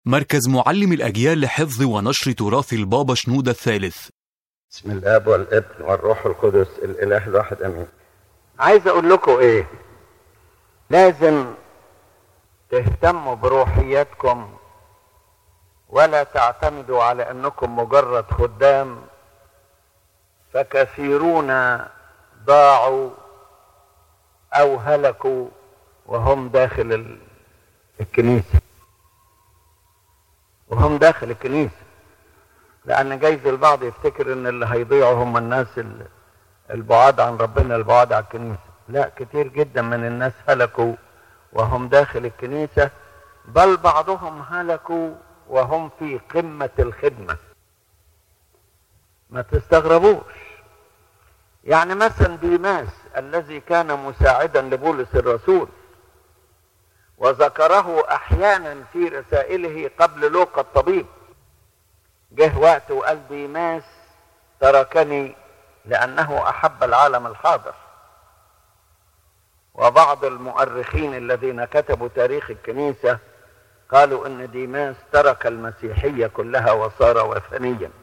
مركز معلم الأجيال لحفظ ونشر تراث البابا شنودة الثالث بسم الاب والابن والروح القدس الاله الواحد امين عايز اقول لكم ايه لازم تهتموا بروحياتكم ولا تعتمدوا على انكم مجرد خدام فكثيرون ضاعوا او هلكوا وهم داخل ال- الكنيسه وهم داخل الكنيسه لان جايز البعض يفتكر ان اللي هيضيعوا هم الناس ال- البعاد عن ربنا البعاد عن الكنيسه لا كتير جدا من الناس هلكوا وهم داخل الكنيسه بل بعضهم هلكوا وهم في قمه الخدمه ما تستغربوش يعني مثلا ديماس الذي كان مساعدا لبولس الرسول وذكره احيانا في رسائله قبل لوقا الطبيب جه وقت وقال ديماس تركني لأنه أحب العالم الحاضر وبعض المؤرخين الذين كتبوا تاريخ الكنيسة قالوا أن ديماس ترك المسيحية كلها وصار وثنيا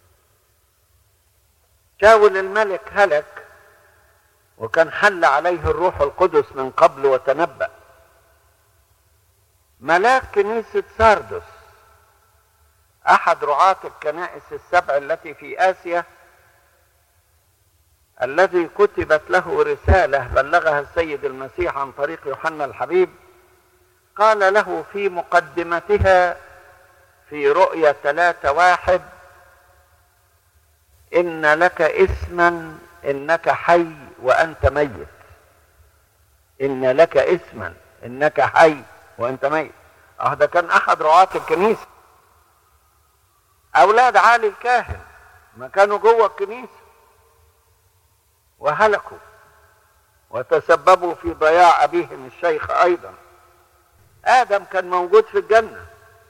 شاول الملك هلك وكان حل عليه الروح القدس من قبل وتنبأ ملاك كنيسة ساردس احد رعاة الكنائس السبع التي في اسيا الذي كتبت له رسالة بلغها السيد المسيح عن طريق يوحنا الحبيب قال له في مقدمتها في رؤيا ثلاثة واحد إن لك اسما إنك حي وأنت ميت إن لك اسما إنك حي وأنت ميت أه ده كان أحد رعاة الكنيسة اولاد علي الكاهن ما كانوا جوه الكنيسه وهلكوا وتسببوا في ضياع ابيهم الشيخ ايضا ادم كان موجود في الجنه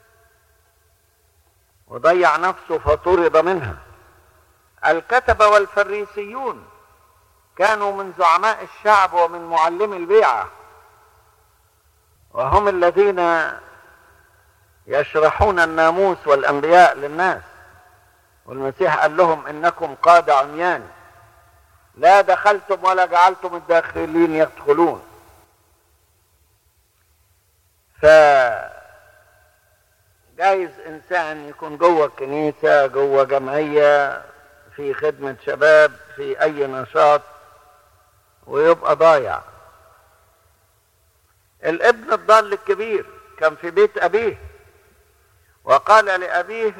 وضيع نفسه فطرد منها الكتبه والفريسيون كانوا من زعماء الشعب ومن معلمي البيعه وهم الذين يشرحون الناموس والانبياء للناس والمسيح قال لهم انكم قاد عميان لا دخلتم ولا جعلتم الداخلين يدخلون ف جايز انسان يكون جوه الكنيسه جوه جمعيه في خدمه شباب في اي نشاط ويبقى ضايع الابن الضال الكبير كان في بيت ابيه وقال لأبيه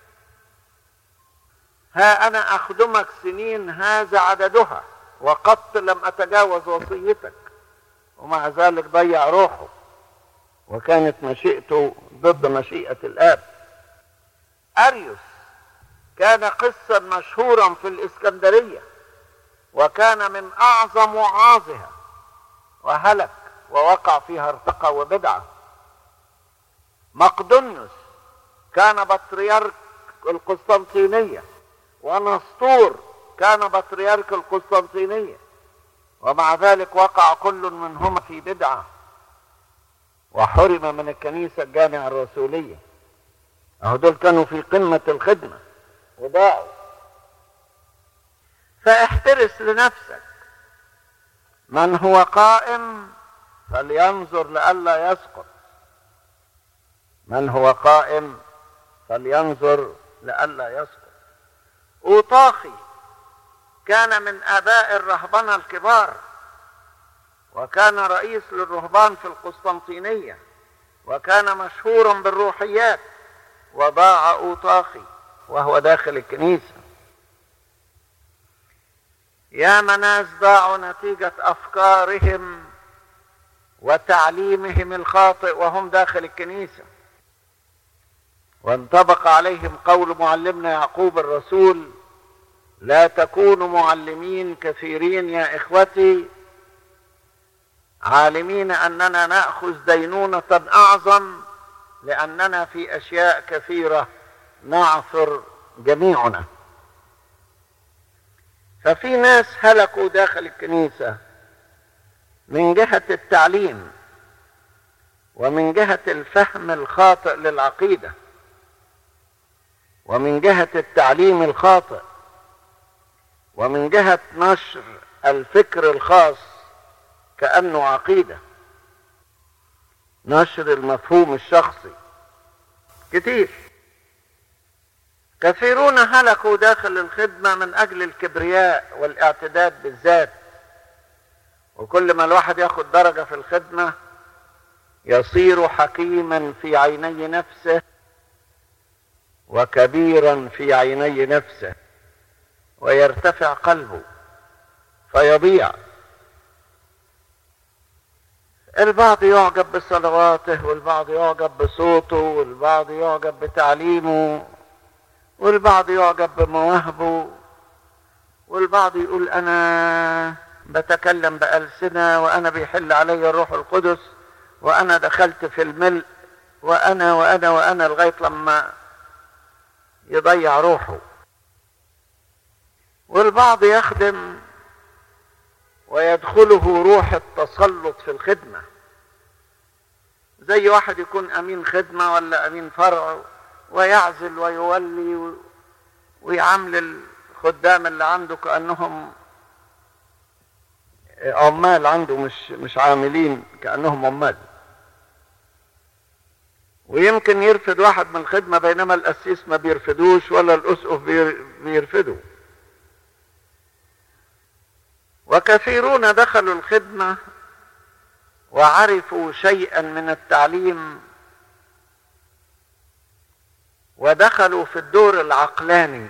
ها أنا أخدمك سنين هذا عددها وقط لم أتجاوز وصيتك ومع ذلك ضيع روحه وكانت مشيئته ضد مشيئة الآب أريوس كان قسا مشهورا في الإسكندرية وكان من أعظم وعاظها وهلك ووقع فيها ارتقى وبدعة مقدونيوس كان بطريرك القسطنطينية ونسطور كان بطريرك القسطنطينية ومع ذلك وقع كل منهما في بدعة وحرم من الكنيسة الجامعة الرسولية أهو دول كانوا في قمة الخدمة وضاعوا فاحترس لنفسك من هو قائم فلينظر لئلا يسقط من هو قائم فلينظر لئلا يسقط أوطاخي كان من آباء الرهبنة الكبار وكان رئيس للرهبان في القسطنطينية وكان مشهورا بالروحيات وضاع أوطاخي وهو داخل الكنيسة يا ناس ضاعوا نتيجة أفكارهم وتعليمهم الخاطئ وهم داخل الكنيسه وانطبق عليهم قول معلمنا يعقوب الرسول لا تكونوا معلمين كثيرين يا اخوتي عالمين اننا ناخذ دينونه اعظم لاننا في اشياء كثيره نعثر جميعنا ففي ناس هلكوا داخل الكنيسه من جهه التعليم ومن جهة الفهم الخاطئ للعقيدة ومن جهة التعليم الخاطئ ومن جهة نشر الفكر الخاص كأنه عقيدة نشر المفهوم الشخصي كتير كثيرون هلكوا داخل الخدمة من أجل الكبرياء والاعتداد بالذات وكل ما الواحد ياخد درجة في الخدمة يصير حكيما في عيني نفسه وكبيرا في عيني نفسه ويرتفع قلبه فيضيع البعض يعجب بصلواته والبعض يعجب بصوته والبعض يعجب بتعليمه والبعض يعجب بمواهبه والبعض يقول انا بتكلم بألسنة وانا بيحل علي الروح القدس وانا دخلت في الملء وانا وانا وانا لغاية لما يضيع روحه والبعض يخدم ويدخله روح التسلط في الخدمة زي واحد يكون أمين خدمة ولا أمين فرع ويعزل ويولي ويعامل الخدام اللي عنده كأنهم عمال عنده مش مش عاملين كأنهم عمال ويمكن يرفض واحد من الخدمة بينما القسيس ما بيرفدوش ولا الأسقف بيرفدوا وكثيرون دخلوا الخدمة وعرفوا شيئا من التعليم ودخلوا في الدور العقلاني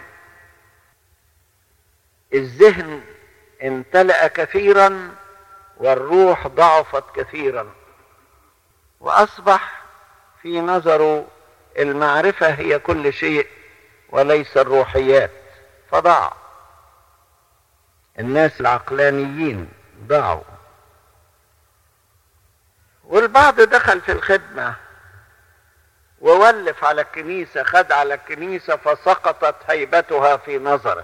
الذهن امتلأ كثيرا والروح ضعفت كثيرا وأصبح في نظره المعرفة هي كل شيء وليس الروحيات فضاع الناس العقلانيين ضاعوا والبعض دخل في الخدمة وولف على الكنيسة خد على الكنيسة فسقطت هيبتها في نظره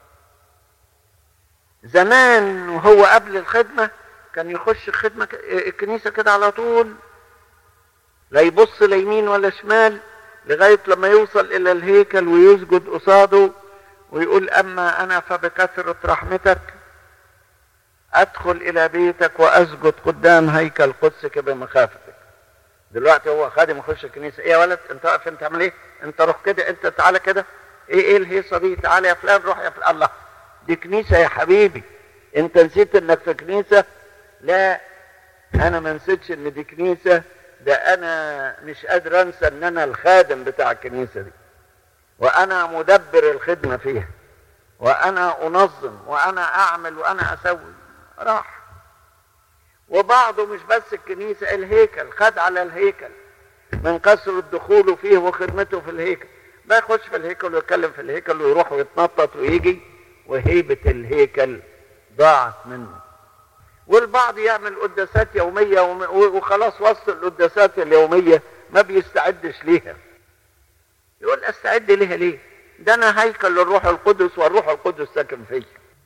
زمان وهو قبل الخدمة كان يخش الخدمة الكنيسة كده على طول لا يبص لا يمين ولا شمال لغاية لما يوصل إلى الهيكل ويسجد قصاده ويقول أما أنا فبكثرة رحمتك أدخل إلى بيتك وأسجد قدام هيكل قدسك بمخافتك دلوقتي هو خادم يخش الكنيسة إيه يا ولد أنت واقف أنت تعمل إيه؟ أنت روح كده أنت تعالى كده إيه إيه الهيصة دي تعالى يا فلان روح يا فلان الله دي كنيسة يا حبيبي أنت نسيت إنك في كنيسة؟ لا أنا ما نسيتش إن دي كنيسة ده أنا مش قادر أنسى إن أنا الخادم بتاع الكنيسة دي وانا مدبر الخدمة فيها وانا انظم وانا اعمل وانا اسوي راح وبعضه مش بس الكنيسة الهيكل خد على الهيكل من كثرة دخوله فيه وخدمته في الهيكل ما يخش في الهيكل ويتكلم في الهيكل ويروح ويتنطط ويجي وهيبة الهيكل ضاعت منه والبعض يعمل قداسات يومية وخلاص وسط القداسات اليومية ما بيستعدش ليها يقول استعد ليها ليه ده انا هيكل للروح القدس والروح القدس ساكن فيا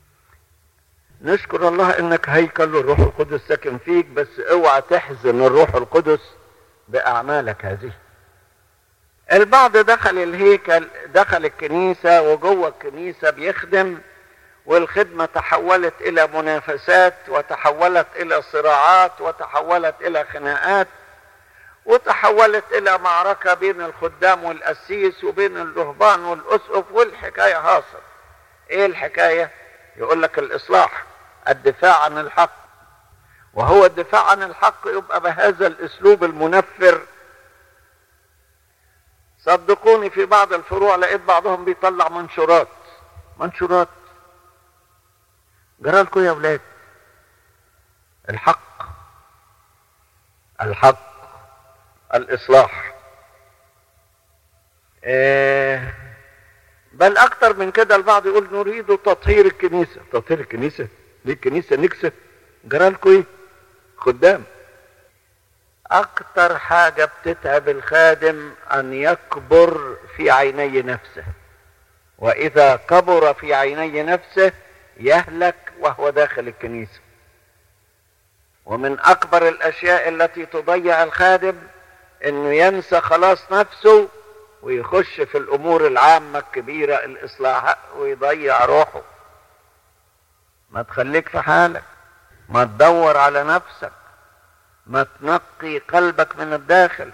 نشكر الله انك هيكل للروح القدس ساكن فيك بس اوعى تحزن الروح القدس باعمالك هذه البعض دخل الهيكل دخل الكنيسة وجوه الكنيسة بيخدم والخدمة تحولت إلى منافسات وتحولت إلى صراعات وتحولت إلى خناقات وتحولت الى معركة بين الخدام والقسيس وبين الرهبان والاسقف والحكاية هاصل ايه الحكاية يقول لك الاصلاح الدفاع عن الحق وهو الدفاع عن الحق يبقى بهذا الاسلوب المنفر صدقوني في بعض الفروع لقيت بعضهم بيطلع منشورات منشورات جرالكم يا ولاد الحق الحق الإصلاح إيه بل أكتر من كده البعض يقول نريد تطهير الكنيسة تطهير الكنيسة ليه الكنيسة نكسة جرالكوا إيه خدام أكتر حاجة بتتعب الخادم أن يكبر في عيني نفسه وإذا كبر في عيني نفسه يهلك وهو داخل الكنيسة ومن اكبر الاشياء التي تضيع الخادم انه ينسى خلاص نفسه ويخش في الامور العامه الكبيره الاصلاح ويضيع روحه ما تخليك في حالك ما تدور على نفسك ما تنقي قلبك من الداخل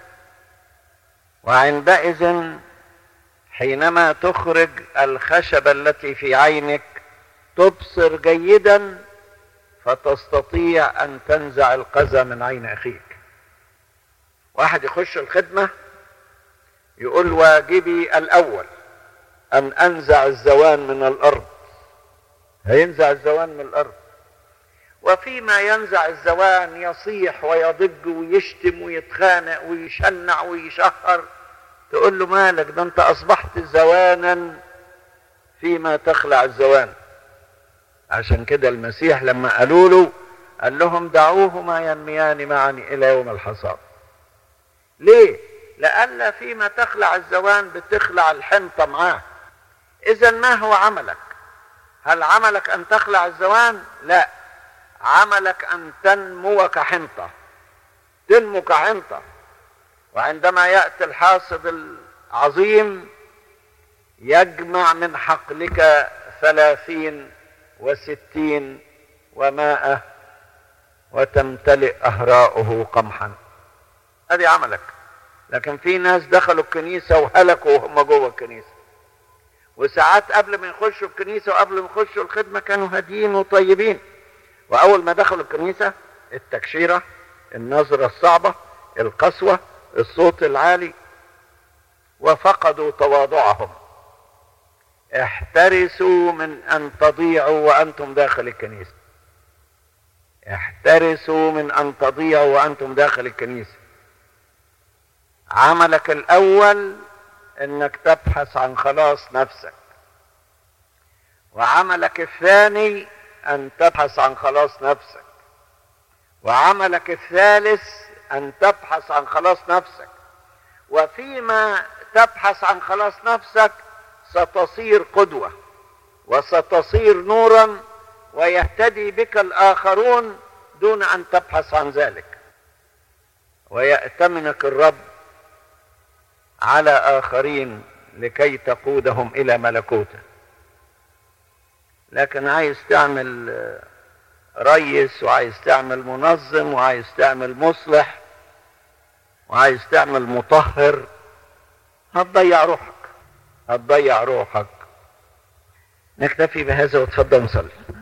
وعندئذ حينما تخرج الخشبة التي في عينك تبصر جيدا فتستطيع أن تنزع القذى من عين أخيك واحد يخش الخدمة يقول واجبي الأول أن أنزع الزوان من الأرض هينزع الزوان من الأرض وفيما ينزع الزوان يصيح ويضج ويشتم ويتخانق ويشنع ويشهر تقول له مالك ده انت اصبحت زوانا فيما تخلع الزوان عشان كده المسيح لما قالوا له قال لهم دعوهما ينميان معا الى يوم الحصاد ليه لأن فيما تخلع الزوان بتخلع الحنطة معاه إذا ما هو عملك هل عملك أن تخلع الزوان لا عملك أن تنمو كحنطة تنمو كحنطة وعندما يأتي الحاصد العظيم يجمع من حقلك ثلاثين وستين ومائة وتمتلئ أهراؤه قمحا هذه عملك لكن في ناس دخلوا الكنيسة وهلكوا وهم جوه الكنيسة وساعات قبل ما يخشوا الكنيسة وقبل ما يخشوا الخدمة كانوا هاديين وطيبين وأول ما دخلوا الكنيسة التكشيرة النظرة الصعبة القسوة الصوت العالي وفقدوا تواضعهم احترسوا من ان تضيعوا وانتم داخل الكنيسه احترسوا من ان تضيعوا وانتم داخل الكنيسه عملك الاول انك تبحث عن خلاص نفسك وعملك الثاني ان تبحث عن خلاص نفسك وعملك الثالث ان تبحث عن خلاص نفسك وفيما تبحث عن خلاص نفسك ستصير قدوه وستصير نورا ويهتدي بك الاخرون دون ان تبحث عن ذلك ويأتمنك الرب على اخرين لكي تقودهم الى ملكوته لكن عايز تعمل ريس وعايز تعمل منظم وعايز تعمل مصلح وعايز تعمل مطهر هتضيع روحك هتضيع روحك نكتفي بهذا وتفضل نصلي